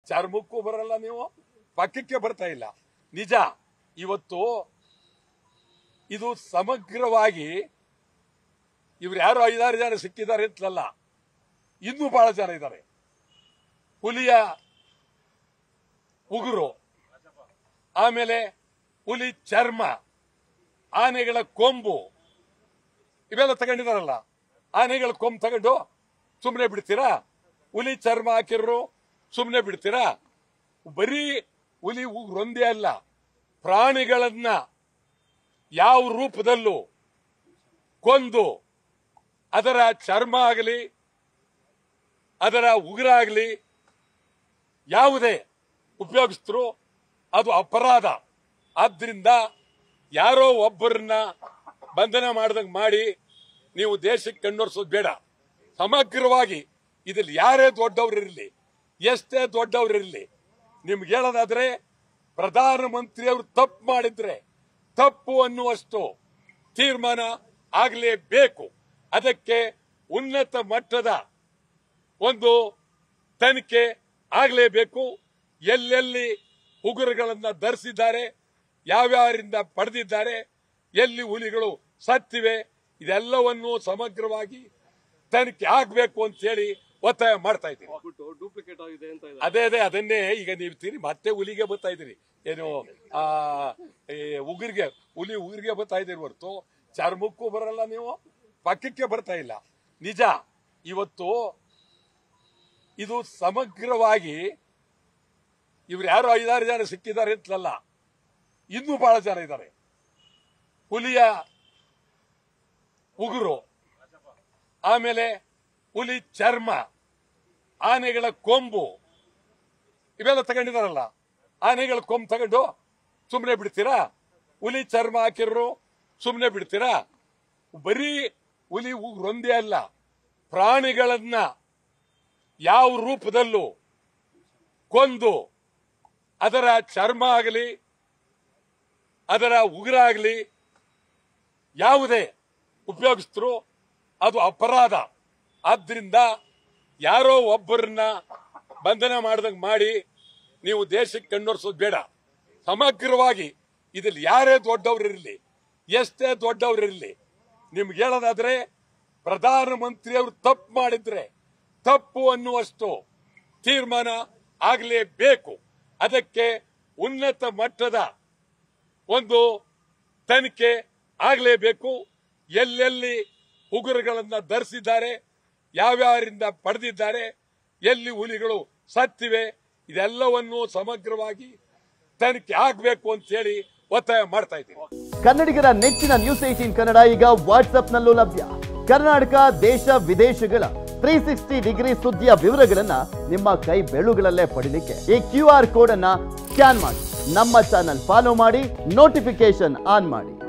ಚರ್ಮಕ್ಕೂ ಬರಲ್ಲ ನೀವು ಪಕ್ಕಕ್ಕೆ ಬರ್ತಾ ಇಲ್ಲ ನಿಜ ಇವತ್ತು ಇದು ಸಮಗ್ರವಾಗಿ ಇವ್ರು ಯಾರು ಐದಾರು ಜನ ಸಿಕ್ಕಿದ್ದಾರೆ ಅಂತಲಲ್ಲ ಇನ್ನೂ ಬಹಳ ಜನ ಇದ್ದಾರೆ ಹುಲಿಯ ಉಗುರು ಆಮೇಲೆ ಹುಲಿ ಚರ್ಮ ಆನೆಗಳ ಕೊಂಬು ಇವೆಲ್ಲ ತಗೊಂಡಿದಾರಲ್ಲ ಆನೆಗಳ ಕೊಂಬು ತಗೊಂಡು ಸುಮ್ಮನೆ ಬಿಡ್ತೀರಾ ಹುಲಿ ಚರ್ಮ ಹಾಕಿರೋ ಸುಮ್ಮನೆ ಬಿಡ್ತೀರಾ ಬರೀ ಹುಲಿ ಉಗುರೊಂದೇ ಅಲ್ಲ ಪ್ರಾಣಿಗಳನ್ನ ಯಾವ ರೂಪದಲ್ಲೂ ಕೊಂದು ಅದರ ಚರ್ಮ ಆಗಲಿ ಅದರ ಉಗುರಾಗಲಿ ಯಾವುದೇ ಉಪಯೋಗಿಸಿದ್ರು ಅದು ಅಪರಾಧ ಆದ್ರಿಂದ ಯಾರೋ ಒಬ್ಬರನ್ನ ಬಂಧನ ಮಾಡ್ದಂಗೆ ಮಾಡಿ ನೀವು ದೇಶಕ್ಕೆ ಕಣ್ಣೊರ್ಸೋದು ಬೇಡ ಸಮಗ್ರವಾಗಿ ಇದ್ರಲ್ಲಿ ಯಾರೇ ದೊಡ್ಡವರಿರಲಿ ಎಷ್ಟೇ ದೊಡ್ಡವರಿರಲಿ ನಿಮ್ಗೆ ಹೇಳೋದಾದ್ರೆ ಪ್ರಧಾನಮಂತ್ರಿಯವರು ತಪ್ಪು ಮಾಡಿದ್ರೆ ತಪ್ಪು ಅನ್ನುವಷ್ಟು ತೀರ್ಮಾನ ಆಗಲೇಬೇಕು ಅದಕ್ಕೆ ಉನ್ನತ ಮಟ್ಟದ ಒಂದು ತನಿಖೆ ಆಗಲೇಬೇಕು ಎಲ್ಲೆಲ್ಲಿ ಉಗುರುಗಳನ್ನ ಧರಿಸಿದ್ದಾರೆ ಯಾವ್ಯಾರಿಂದ ಪಡೆದಿದ್ದಾರೆ ಎಲ್ಲಿ ಹುಲಿಗಳು ಸತ್ತಿವೆ ಇದೆಲ್ಲವನ್ನು ಸಮಗ್ರವಾಗಿ ತನಿಖೆ ಆಗಬೇಕು ಅಂತ ಹೇಳಿ ಒತ್ತಾಯ ಮಾಡ್ತಾ ಇದ್ದೀನಿ ಬಿಟ್ಟು ಡೂಪ್ಲಿಕೇಟ್ ಆಗಿದೆ ಅಂತ ಇದೆ ಅದೇ ಅದೇ ಅದನ್ನೇ ಈಗ ನೀವು ತೀರಿ ಮತ್ತೆ ಹುಲಿಗೆ ಬರ್ತಾ ಇದ್ದೀರಿ ಏನು ಆ ಈ ಉಗುರಿಗೆ ಹುಲಿ ಉಗುರಿಗೆ ಬರ್ತಾ ಇದ್ದೀರಿ ಹೊರತು ಚರ್ಮಕ್ಕೂ ಬರಲ್ಲ ನೀವು ಪಕ್ಕಕ್ಕೆ ಬರ್ತಾ ಇಲ್ಲ ನಿಜ ಇವತ್ತು ಇದು ಸಮಗ್ರವಾಗಿ ಇವ್ರು ಯಾರು ಐದಾರು ಜನ ಸಿಕ್ಕಿದ್ದಾರೆ ಅಂತಲಲ್ಲ ಇನ್ನೂ ಬಹಳ ಜನ ಇದ್ದಾರೆ ಹುಲಿಯ ಉಗುರು ಆಮೇಲೆ ಹುಲಿ ಚರ್ಮ ಆನೆಗಳ ಕೊಂಬು ಇವೆಲ್ಲ ತಗೊಂಡಿದಾರಲ್ಲ ಆನೆಗಳ ಕೊಂಬು ತಗೊಂಡು ಸುಮ್ಮನೆ ಬಿಡ್ತೀರಾ ಹುಲಿ ಚರ್ಮ ಹಾಕಿರೋ ಸುಮ್ಮನೆ ಬಿಡ್ತೀರಾ ಬರೀ ಹುಲಿ ಉಗುರೊಂದೇ ಅಲ್ಲ ಪ್ರಾಣಿಗಳನ್ನ ಯಾವ ರೂಪದಲ್ಲೂ ಕೊಂದು ಅದರ ಚರ್ಮ ಆಗಲಿ ಅದರ ಉಗುರಾಗಲಿ ಯಾವುದೇ ಉಪಯೋಗಿಸಿದ್ರು ಅದು ಅಪರಾಧ ಆದ್ರಿಂದ ಯಾರೋ ಒಬ್ಬರನ್ನ ಬಂಧನ ಮಾಡ್ದಂಗೆ ಮಾಡಿ ನೀವು ದೇಶಕ್ಕೆ ಕಣ್ಣೊರ್ಸೋದು ಬೇಡ ಸಮಗ್ರವಾಗಿ ಇದ್ರಲ್ಲಿ ಯಾರೇ ದೊಡ್ಡವರಿರಲಿ ಎಷ್ಟೇ ದೊಡ್ಡವರಿರಲಿ ನಿಮ್ಗೆ ಹೇಳೋದಾದ್ರೆ ಪ್ರಧಾನಮಂತ್ರಿಯವರು ತಪ್ಪು ಮಾಡಿದ್ರೆ ತಪ್ಪು ಅನ್ನುವಷ್ಟು ತೀರ್ಮಾನ ಆಗಲೇಬೇಕು ಅದಕ್ಕೆ ಉನ್ನತ ಮಟ್ಟದ ಒಂದು ತನಿಖೆ ಆಗಲೇಬೇಕು ಎಲ್ಲೆಲ್ಲಿ ಉಗುರುಗಳನ್ನ ಧರಿಸಿದ್ದಾರೆ ಯಾವ್ಯಾರಿಂದ ಪಡೆದಿದ್ದಾರೆ ಎಲ್ಲಿ ಹುಲಿಗಳು ಸತ್ತಿವೆ ಇದೆಲ್ಲವನ್ನು ಸಮಗ್ರವಾಗಿ ತನಿಖೆ ಆಗಬೇಕು ಅಂತ ಹೇಳಿ ಒತ್ತಾಯ ಮಾಡ್ತಾ ಇದ್ದೀನಿ ಕನ್ನಡಿಗರ ನೆಚ್ಚಿನ ನ್ಯೂಸ್ ಏಟೀನ್ ಕನ್ನಡ ಈಗ ವಾಟ್ಸ್ಆಪ್ನಲ್ಲೂ ಲಭ್ಯ ಕರ್ನಾಟಕ ದೇಶ ವಿದೇಶಗಳ ತ್ರೀ ಸಿಕ್ಸ್ಟಿ ಡಿಗ್ರಿ ಸುದ್ದಿಯ ವಿವರಗಳನ್ನ ನಿಮ್ಮ ಕೈ ಬೆಳುಗಳಲ್ಲೇ ಪಡಿಲಿಕ್ಕೆ ಈ ಕ್ಯೂ ಆರ್ ಕೋಡ್ ಅನ್ನ ಸ್ಕ್ಯಾನ್ ಮಾಡಿ ನಮ್ಮ ಚಾನಲ್ ಫಾಲೋ ಮಾಡಿ ನೋಟಿಫಿಕೇಶನ್ ಆನ್ ಮಾಡಿ